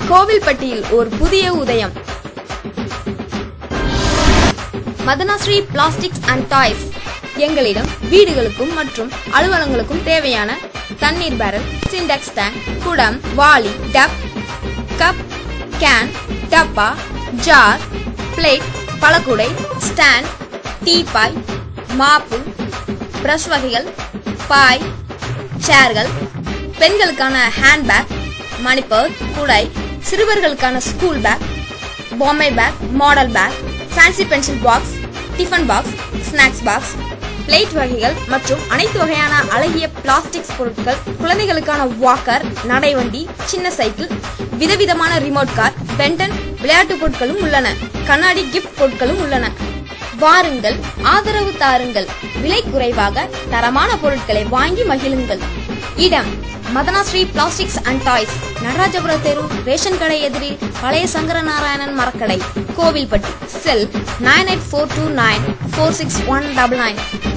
கோவில்பட்டியில் ஒரு புதிய உதயம் மதனாஸ்ரீ பிளாஸ்டிக்ஸ் அண்ட் டாய்ஸ் எங்களிடம் வீடுகளுக்கும் மற்றும் அலுவலகங்களுக்கும் தேவையான தண்ணீர் பேரல் சிண்டெக்ஸ் டேங்க் குடம் வாளி டப் கப் கேன் டப்பா ஜார் பிளேட் பழக்குடை ஸ்டாண்ட் டீபாய் மாப்பு பிரஷ் வகைகள் பாய் சேர்கள் பெண்களுக்கான ஹேண்ட்பேக் மணிப்பர் குடை சிறுவர்களுக்கான ஸ்கூல் பேக் பொம்மை bag model bag fancy pencil box tiffin box snacks box plate வகைகள் மற்றும் அனைத்து வகையான அழகிய பிளாஸ்டிக்ஸ் பொருட்கள் குழந்தைகளுக்கான வாக்கர் நடைவண்டி சின்ன சைக்கிள் விதவிதமான ரிமோட் கார் பென்டன் விளையாட்டு பொருட்களும் உள்ளன கண்ணாடி கிஃப்ட் பொருட்களும் உள்ளன வாருங்கள் ஆதரவு தாருங்கள் விலை குறைவாக தரமான பொருட்களை வாங்கி மகிழுங்கள் இடம் Madhanashree plastics and toys Natarajapura தெரு ரேஷன் கடை எதிரில் பழைய சங்கரநாராயணன் மரக்கடை Kovilpatti cell nine eight four two nine four six one double nine